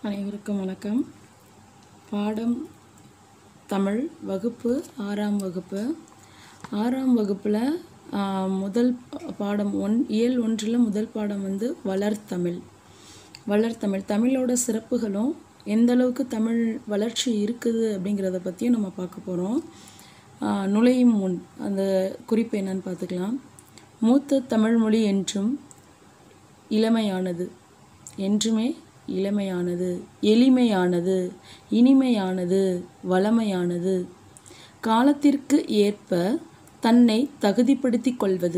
அனைவருக்கும் வணக்கம் பாடம் தமிழ் வகுப்பு ஆறாம் வகுப்பு ஆறாம் வகுப்பில் முதல் பாடம் ஒன் இயல் ஒன்றில் முதல் பாடம் வந்து வளர்த்தமிழ் வளர்த்தமிழ் தமிழோட சிறப்புகளும் எந்த அளவுக்கு தமிழ் வளர்ச்சி இருக்குது அப்படிங்கிறத பற்றியும் நம்ம பார்க்க போகிறோம் நுழையும் முன் அந்த குறிப்பு என்னன்னு பார்த்துக்கலாம் மூத்த தமிழ்மொழி என்றும் இளமையானது என்றுமே இளமையானது எளிமையானது இனிமையானது வளமையானது காலத்திற்கு ஏற்ப தன்னை தகுதிப்படுத்திக் கொள்வது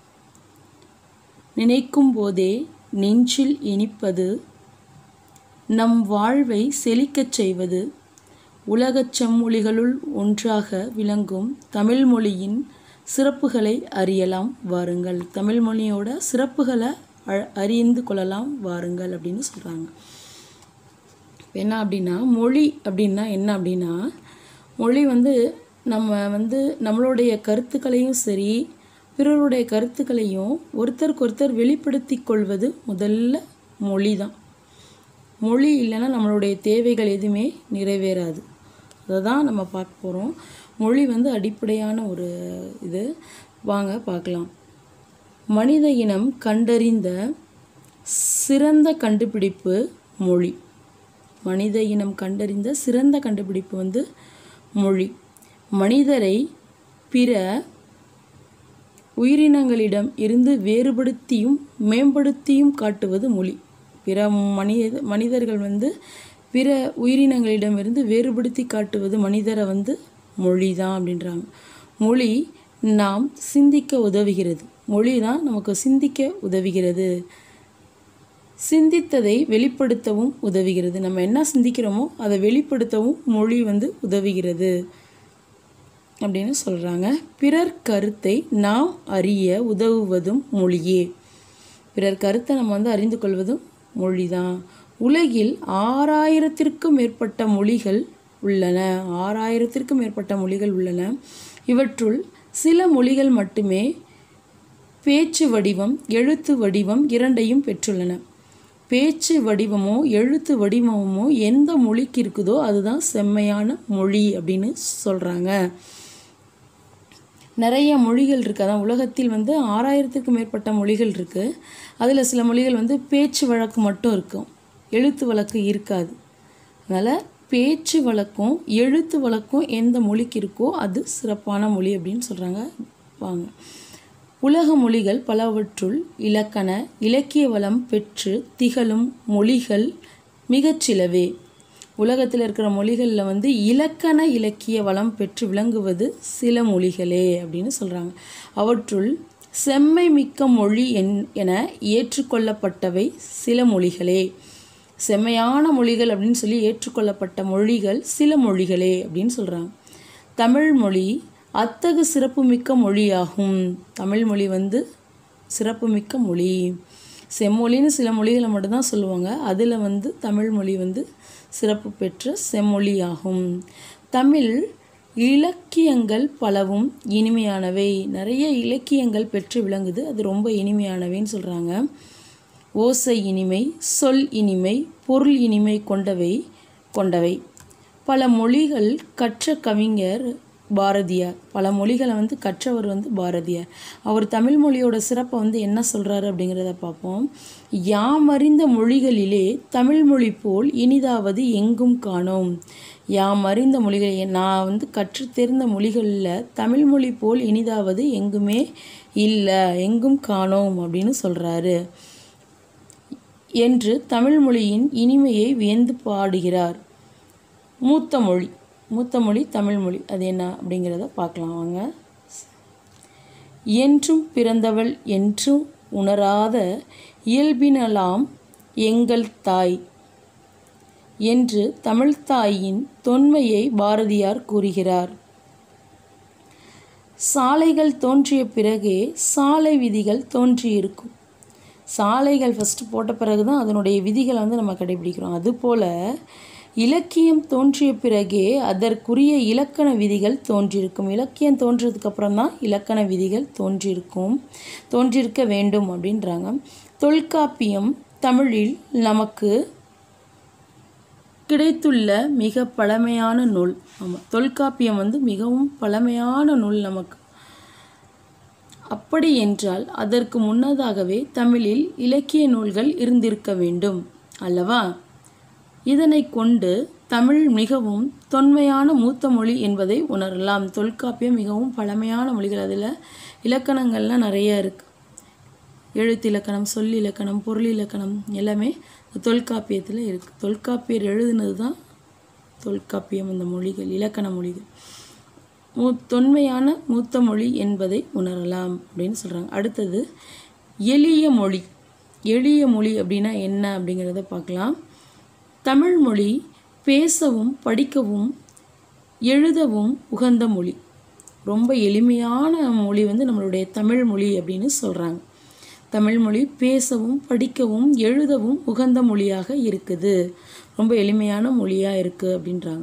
நினைக்கும் போதே நெஞ்சில் இனிப்பது நம் வாழ்வை செழிக்கச் செய்வது உலகச் செம்மொழிகளுள் ஒன்றாக விளங்கும் தமிழ்மொழியின் சிறப்புகளை அறியலாம் வாருங்கள் தமிழ்மொழியோட சிறப்புகளை அ- அறிந்து கொள்ளலாம் வாருங்கள் அப்படின்னு சொல்கிறாங்க என்ன அப்படின்னா மொழி அப்படின்னா என்ன அப்படின்னா மொழி வந்து நம்ம வந்து நம்மளுடைய கருத்துக்களையும் சரி பிறருடைய கருத்துக்களையும் ஒருத்தருக்கு ஒருத்தர் வெளிப்படுத்தி கொள்வது முதல்ல மொழி தான் மொழி இல்லைன்னா நம்மளுடைய தேவைகள் எதுவுமே நிறைவேறாது அதை தான் நம்ம பார்க்க போகிறோம் மொழி வந்து அடிப்படையான ஒரு இது வாங்க பார்க்கலாம் மனித இனம் கண்டறிந்த சிறந்த கண்டுபிடிப்பு மொழி மனித இனம் கண்டறிந்த சிறந்த கண்டுபிடிப்பு வந்து மொழி மனிதரை பிற உயிரினங்களிடம் இருந்து வேறுபடுத்தியும் மேம்படுத்தியும் காட்டுவது மொழி பிற மனித மனிதர்கள் வந்து பிற உயிரினங்களிடமிருந்து வேறுபடுத்தி காட்டுவது மனிதரை வந்து மொழி தான் அப்படின்றாங்க மொழி நாம் சிந்திக்க உதவுகிறது மொழி தான் நமக்கு சிந்திக்க உதவுகிறது சிந்தித்ததை வெளிப்படுத்தவும் உதவுகிறது நம்ம என்ன சிந்திக்கிறோமோ அதை வெளிப்படுத்தவும் மொழி வந்து உதவுகிறது அப்படின்னு சொல்கிறாங்க பிறர் கருத்தை நாம் அறிய உதவுவதும் மொழியே பிறர் கருத்தை நம்ம வந்து அறிந்து கொள்வதும் மொழி தான் உலகில் ஆறாயிரத்திற்கும் மேற்பட்ட மொழிகள் உள்ளன ஆறாயிரத்திற்கும் மேற்பட்ட மொழிகள் உள்ளன இவற்றுள் சில மொழிகள் மட்டுமே பேச்சு வடிவம் எழுத்து வடிவம் இரண்டையும் பெற்றுள்ளன பேச்சு வடிவமோ எழுத்து வடிவமோ எந்த மொழிக்கு இருக்குதோ அதுதான் செம்மையான மொழி அப்படின்னு சொல்கிறாங்க நிறைய மொழிகள் இருக்குது அதான் உலகத்தில் வந்து ஆறாயிரத்துக்கும் மேற்பட்ட மொழிகள் இருக்குது அதில் சில மொழிகள் வந்து பேச்சு வழக்கு மட்டும் இருக்கும் எழுத்து வழக்கு இருக்காது அதனால் பேச்சு வழக்கும் எழுத்து வழக்கும் எந்த மொழிக்கு இருக்கோ அது சிறப்பான மொழி அப்படின்னு சொல்கிறாங்க வாங்க உலக மொழிகள் பலவற்றுள் இலக்கண இலக்கிய வளம் பெற்று திகழும் மொழிகள் மிகச்சிலவே உலகத்தில் இருக்கிற மொழிகளில் வந்து இலக்கண இலக்கிய வளம் பெற்று விளங்குவது சில மொழிகளே அப்படின்னு சொல்கிறாங்க அவற்றுள் செம்மை மிக்க மொழி என் என ஏற்றுக்கொள்ளப்பட்டவை சில மொழிகளே செம்மையான மொழிகள் அப்படின்னு சொல்லி ஏற்றுக்கொள்ளப்பட்ட மொழிகள் சில மொழிகளே அப்படின்னு சொல்கிறாங்க தமிழ் மொழி அத்தகு சிறப்புமிக்க மொழியாகும் தமிழ் மொழி வந்து சிறப்புமிக்க மொழி செம்மொழின்னு சில மொழிகளை மட்டும்தான் சொல்லுவாங்க அதில் வந்து தமிழ் மொழி வந்து சிறப்பு பெற்ற செம்மொழியாகும் தமிழ் இலக்கியங்கள் பலவும் இனிமையானவை நிறைய இலக்கியங்கள் பெற்று விளங்குது அது ரொம்ப இனிமையானவைன்னு சொல்கிறாங்க ஓசை இனிமை சொல் இனிமை பொருள் இனிமை கொண்டவை கொண்டவை பல மொழிகள் கற்ற கவிஞர் பாரதியார் பல மொழிகளை வந்து கற்றவர் வந்து பாரதியார் அவர் தமிழ் மொழியோட சிறப்பை வந்து என்ன சொல்கிறாரு அப்படிங்கிறத பார்ப்போம் யாம் அறிந்த மொழிகளிலே தமிழ் மொழி போல் இனிதாவது எங்கும் காணோம் யாம் அறிந்த மொழிகள் நான் வந்து கற்று தெரிந்த மொழிகளில் தமிழ் மொழி போல் இனிதாவது எங்குமே இல்லை எங்கும் காணோம் அப்படின்னு சொல்கிறாரு என்று தமிழ் மொழியின் இனிமையை வியந்து பாடுகிறார் மூத்த மொழி மூத்த மொழி தமிழ் மொழி அது என்ன அப்படிங்கிறத பார்க்கலாம் வாங்க என்றும் பிறந்தவள் என்றும் உணராத இயல்பினலாம் எங்கள் தாய் என்று தமிழ்த்தாயின் தொன்மையை பாரதியார் கூறுகிறார் சாலைகள் தோன்றிய பிறகே சாலை விதிகள் தோன்றியிருக்கும் சாலைகள் ஃபஸ்ட்டு போட்ட பிறகு தான் அதனுடைய விதிகளை வந்து நம்ம கடைபிடிக்கிறோம் அதுபோல் இலக்கியம் தோன்றிய பிறகே அதற்குரிய இலக்கண விதிகள் தோன்றியிருக்கும் இலக்கியம் தோன்றதுக்கு அப்புறம் தான் இலக்கண விதிகள் தோன்றியிருக்கும் தோன்றியிருக்க வேண்டும் அப்படின்றாங்க தொல்காப்பியம் தமிழில் நமக்கு கிடைத்துள்ள மிக பழமையான நூல் ஆமாம் தொல்காப்பியம் வந்து மிகவும் பழமையான நூல் நமக்கு அப்படி என்றால் அதற்கு முன்னதாகவே தமிழில் இலக்கிய நூல்கள் இருந்திருக்க வேண்டும் அல்லவா இதனை கொண்டு தமிழ் மிகவும் தொன்மையான மூத்த மொழி என்பதை உணரலாம் தொல்காப்பியம் மிகவும் பழமையான மொழிகள் அதில் இலக்கணங்கள்லாம் நிறைய இருக்குது எழுத்து இலக்கணம் சொல் இலக்கணம் பொருள் இலக்கணம் எல்லாமே இந்த தொல்காப்பியத்தில் இருக்குது தொல்காப்பியர் எழுதுனது தான் தொல்காப்பியம் இந்த மொழிகள் இலக்கண மொழிகள் மூ தொன்மையான மூத்த மொழி என்பதை உணரலாம் அப்படின்னு சொல்கிறாங்க அடுத்தது எளிய மொழி எளிய மொழி அப்படின்னா என்ன அப்படிங்கிறத பார்க்கலாம் தமிழ் மொழி பேசவும் படிக்கவும் எழுதவும் உகந்த மொழி ரொம்ப எளிமையான மொழி வந்து நம்மளுடைய தமிழ் மொழி அப்படின்னு சொல்கிறாங்க தமிழ் மொழி பேசவும் படிக்கவும் எழுதவும் உகந்த மொழியாக இருக்குது ரொம்ப எளிமையான மொழியாக இருக்குது அப்படின்றாங்க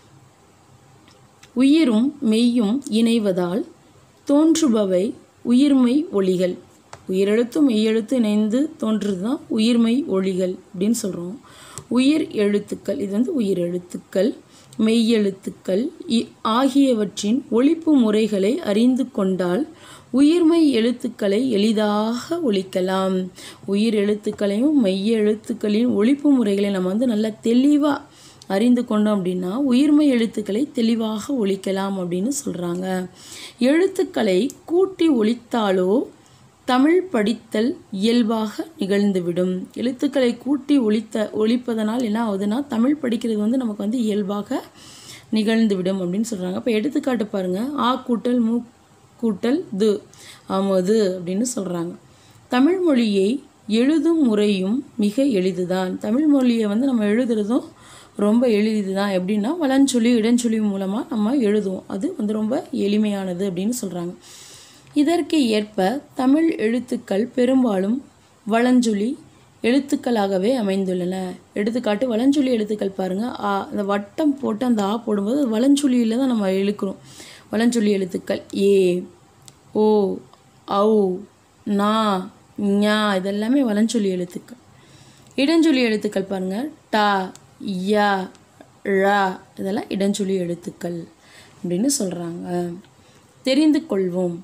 உயிரும் மெய்யும் இணைவதால் தோன்றுபவை உயிர்மை ஒளிகள் உயிரெழுத்தும் மெய்யெழுத்து இணைந்து தோன்றுறது தான் உயிர்மை ஒளிகள் அப்படின்னு சொல்கிறோம் உயிர் எழுத்துக்கள் இது வந்து உயிர் எழுத்துக்கள் மெய்யெழுத்துக்கள் இ- ஆகியவற்றின் ஒழிப்பு முறைகளை அறிந்து கொண்டால் உயிர்மை எழுத்துக்களை எளிதாக ஒழிக்கலாம் உயிர் எழுத்துக்களையும் மெய்ய எழுத்துக்களின் ஒழிப்பு முறைகளை நம்ம வந்து நல்லா தெளிவாக அறிந்து கொண்டோம் அப்படின்னா உயிர்மை எழுத்துக்களை தெளிவாக ஒழிக்கலாம் அப்படின்னு சொல்கிறாங்க எழுத்துக்களை கூட்டி ஒழித்தாலோ தமிழ் படித்தல் இயல்பாக நிகழ்ந்துவிடும் எழுத்துக்களை கூட்டி ஒழித்த ஒழிப்பதனால் என்ன ஆகுதுன்னா தமிழ் படிக்கிறது வந்து நமக்கு வந்து இயல்பாக நிகழ்ந்துவிடும் அப்படின்னு சொல்கிறாங்க அப்போ எடுத்துக்காட்டு பாருங்க ஆ கூட்டல் மூ கூட்டல் து அமது அப்படின்னு சொல்கிறாங்க தமிழ் மொழியை எழுதும் முறையும் மிக எளிதுதான் தமிழ் மொழியை வந்து நம்ம எழுதுறதும் ரொம்ப எளிதுதான் எப்படின்னா வலஞ்சொல்லி இடஞ்சொல்லி மூலமாக நம்ம எழுதுவோம் அது வந்து ரொம்ப எளிமையானது அப்படின்னு சொல்கிறாங்க இதற்கு ஏற்ப தமிழ் எழுத்துக்கள் பெரும்பாலும் வலஞ்சொலி எழுத்துக்களாகவே அமைந்துள்ளன எடுத்துக்காட்டு வலஞ்சொல்லி எழுத்துக்கள் பாருங்க ஆ அந்த வட்டம் போட்டு அந்த ஆ போடும்போது அது வலஞ்சொல்லியில் தான் நம்ம இழுக்கிறோம் வலஞ்சொல்லி எழுத்துக்கள் ஏ ஓ ஔ நா ஞா இதெல்லாமே வலஞ்சொல்லி எழுத்துக்கள் இடஞ்சொல்லி எழுத்துக்கள் பாருங்க டா யா ழா இதெல்லாம் இடஞ்சொல்லி எழுத்துக்கள் அப்படின்னு சொல்கிறாங்க தெரிந்து கொள்வோம்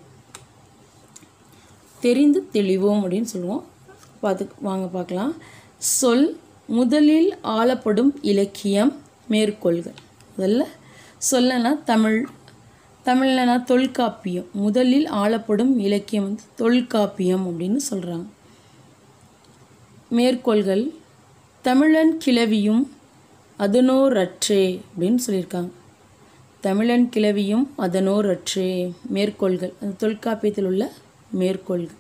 தெரிந்து தெளிவோம் அப்படின்னு சொல்லுவோம் பார்த்து வாங்க பார்க்கலாம் சொல் முதலில் ஆளப்படும் இலக்கியம் மேற்கோள்கள் முதல்ல சொல்லனா தமிழ் தமிழ்லனா தொல்காப்பியம் முதலில் ஆளப்படும் இலக்கியம் வந்து தொல்காப்பியம் அப்படின்னு சொல்கிறாங்க மேற்கோள்கள் தமிழன் கிளவியும் அதனோரற்றே அப்படின்னு சொல்லியிருக்காங்க தமிழன் கிளவியும் அதனோரற்றே மேற்கோள்கள் அந்த தொல்காப்பியத்தில் உள்ள மேற்கோள்கள்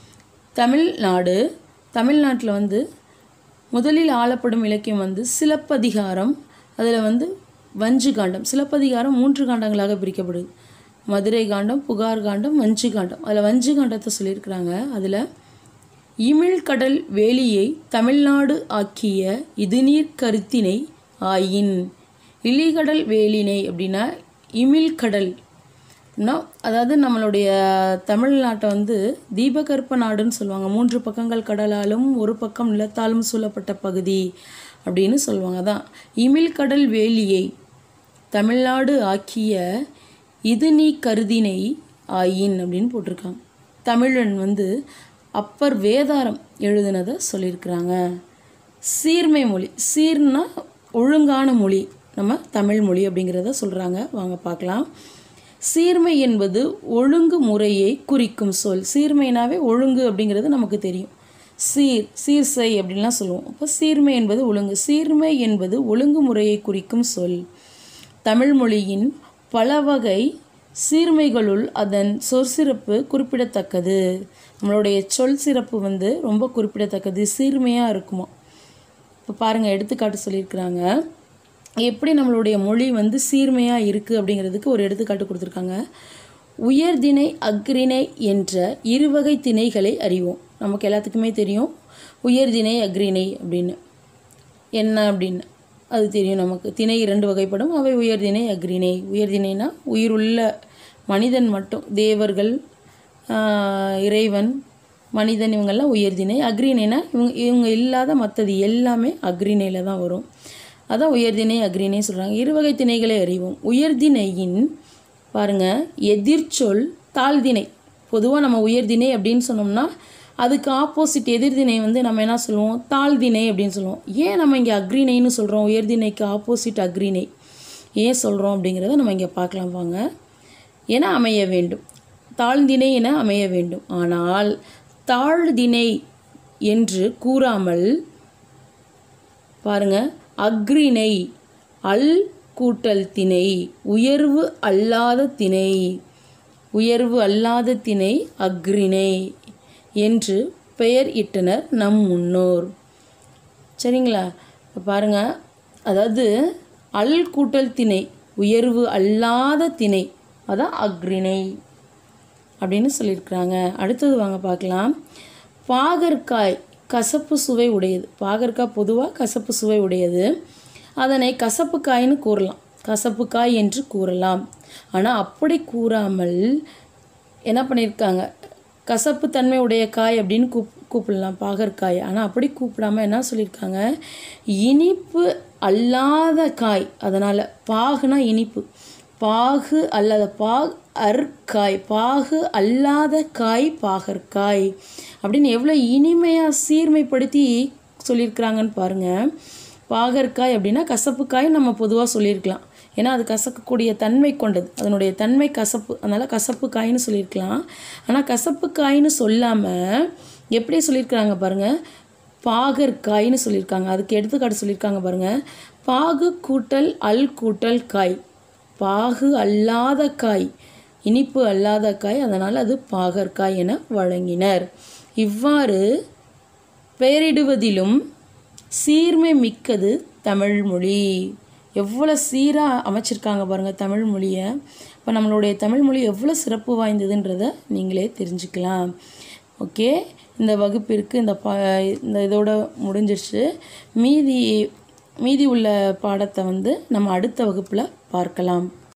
தமிழ்நாடு தமிழ்நாட்டில் வந்து முதலில் ஆளப்படும் இலக்கியம் வந்து சிலப்பதிகாரம் அதில் வந்து வஞ்சு காண்டம் சிலப்பதிகாரம் மூன்று காண்டங்களாக பிரிக்கப்படுது மதுரை காண்டம் புகார் காண்டம் வஞ்சு காண்டம் அதில் வஞ்சு காண்டத்தை சொல்லியிருக்கிறாங்க அதில் இமிழ்கடல் வேலியை தமிழ்நாடு ஆக்கிய இதுநீர் கருத்தினை ஆயின் இலிகடல் வேலினை அப்படின்னா இமிழ்கடல் அப்படின்னா அதாவது நம்மளுடைய தமிழ்நாட்டை வந்து தீபகற்ப நாடுன்னு சொல்லுவாங்க மூன்று பக்கங்கள் கடலாலும் ஒரு பக்கம் நிலத்தாலும் சூழப்பட்ட பகுதி அப்படின்னு சொல்லுவாங்க அதான் இமிழ்கடல் வேலியை தமிழ்நாடு ஆக்கிய இது நீ கருதினை ஆயின் அப்படின்னு போட்டிருக்காங்க தமிழன் வந்து அப்பர் வேதாரம் எழுதுனதை சொல்லியிருக்கிறாங்க சீர்மை மொழி சீர்னா ஒழுங்கான மொழி நம்ம தமிழ் மொழி அப்படிங்கிறத சொல்கிறாங்க வாங்க பார்க்கலாம் சீர்மை என்பது ஒழுங்கு முறையை குறிக்கும் சொல் சீர்மைனாவே ஒழுங்கு அப்படிங்கிறது நமக்கு தெரியும் சீர் சீர்சை அப்படின்லாம் சொல்லுவோம் அப்போ சீர்மை என்பது ஒழுங்கு சீர்மை என்பது ஒழுங்கு முறையை குறிக்கும் சொல் தமிழ் மொழியின் பல வகை சீர்மைகளுள் அதன் சொற்சிறப்பு குறிப்பிடத்தக்கது நம்மளுடைய சொல் சிறப்பு வந்து ரொம்ப குறிப்பிடத்தக்கது சீர்மையாக இருக்குமா இப்போ பாருங்கள் எடுத்துக்காட்டு சொல்லியிருக்கிறாங்க எப்படி நம்மளுடைய மொழி வந்து சீர்மையாக இருக்குது அப்படிங்கிறதுக்கு ஒரு எடுத்துக்காட்டு கொடுத்துருக்காங்க உயர்திணை அக்ரிணை என்ற இருவகை திணைகளை அறிவோம் நமக்கு எல்லாத்துக்குமே தெரியும் உயர்திணை அக்ரிணை அப்படின்னு என்ன அப்படின்னு அது தெரியும் நமக்கு திணை இரண்டு வகைப்படும் அவை உயர்திணை அக்ரிணை உயர்திணைனா உயிருள்ள மனிதன் மட்டும் தேவர்கள் ஆஹ், இறைவன் மனிதன் இவங்கெல்லாம் உயர்திணை அக்ரிணைனா இவங்க இவங்க இல்லாத மற்றது எல்லாமே அக்ரிணையில் தான் வரும் அதான் உயர்திணை அக்ரிணை சொல்கிறாங்க இருவகை திணைகளை அறிவோம் உயர்திணையின் பாருங்க எதிர்ச்சொல் தாழ்திணை பொதுவாக நம்ம உயர்திணை அப்படின்னு சொன்னோம்னா அதுக்கு ஆப்போசிட் எதிர்திணை வந்து நம்ம என்ன சொல்லுவோம் தாழ்திணை அப்படின்னு சொல்லுவோம் ஏன் நம்ம இங்கே அக்ரிணைன்னு சொல்கிறோம் உயர்திணைக்கு ஆப்போசிட் அக்ரிணை ஏன் சொல்கிறோம் அப்படிங்கிறத நம்ம இங்கே பார்க்கலாம் வாங்க என அமைய வேண்டும் தாழ்ந்திணை என அமைய வேண்டும் ஆனால் தாழ்திணை என்று கூறாமல் பாருங்க அக்ரிணை அல் கூட்டல் திணை உயர்வு அல்லாத திணை உயர்வு அல்லாத திணை அக்ரிணை என்று பெயர் இட்டனர் நம் முன்னோர் சரிங்களா இப்போ பாருங்க அதாவது அல் கூட்டல் திணை உயர்வு அல்லாத திணை அதான் அக்ரிணை அப்படின்னு சொல்லியிருக்கிறாங்க அடுத்தது வாங்க பார்க்கலாம் பாகற்காய் கசப்பு சுவை உடையது பாகற்காய் பொதுவாக கசப்பு சுவை உடையது அதனை கசப்பு காய்னு கூறலாம் கசப்பு காய் என்று கூறலாம் ஆனால் அப்படி கூறாமல் என்ன பண்ணியிருக்காங்க கசப்பு தன்மை உடைய காய் அப்படின்னு கூப் கூப்பிடலாம் பாகற்காய் ஆனால் அப்படி கூப்பிடாம என்ன சொல்லியிருக்காங்க இனிப்பு அல்லாத காய் அதனால் பாகுனா இனிப்பு பாகு அல்லாத பாக் அற்காய் பாகு அல்லாத காய் பாகற்காய் அப்படின்னு எவ்வளோ இனிமையாக சீர்மைப்படுத்தி சொல்லியிருக்கிறாங்கன்னு பாருங்கள் பாகற்காய் அப்படின்னா கசப்பு காய் நம்ம பொதுவாக சொல்லியிருக்கலாம் ஏன்னா அது கசக்கக்கூடிய தன்மை கொண்டது அதனுடைய தன்மை கசப்பு அதனால் கசப்பு காய்னு சொல்லியிருக்கலாம் ஆனால் கசப்பு காய்னு சொல்லாமல் எப்படி சொல்லியிருக்கிறாங்க பாருங்கள் பாகற்காய்னு சொல்லியிருக்காங்க அதுக்கு எடுத்துக்காட்டு சொல்லியிருக்காங்க பாருங்கள் பாகு கூட்டல் அல் கூட்டல் காய் பாகு அல்லாத காய் இனிப்பு அல்லாத காய் அதனால் அது பாகற்காய் என வழங்கினர் இவ்வாறு பெயரிடுவதிலும் சீர்மை மிக்கது தமிழ் மொழி எவ்வளோ சீராக அமைச்சிருக்காங்க பாருங்கள் தமிழ் மொழியை இப்போ நம்மளுடைய தமிழ் மொழி எவ்வளோ சிறப்பு வாய்ந்ததுன்றதை நீங்களே தெரிஞ்சுக்கலாம் ஓகே இந்த வகுப்பிற்கு இந்த பா இந்த இதோட முடிஞ்சிருச்சு மீதி மீதி உள்ள பாடத்தை வந்து நம்ம அடுத்த வகுப்பில் பார்க்கலாம்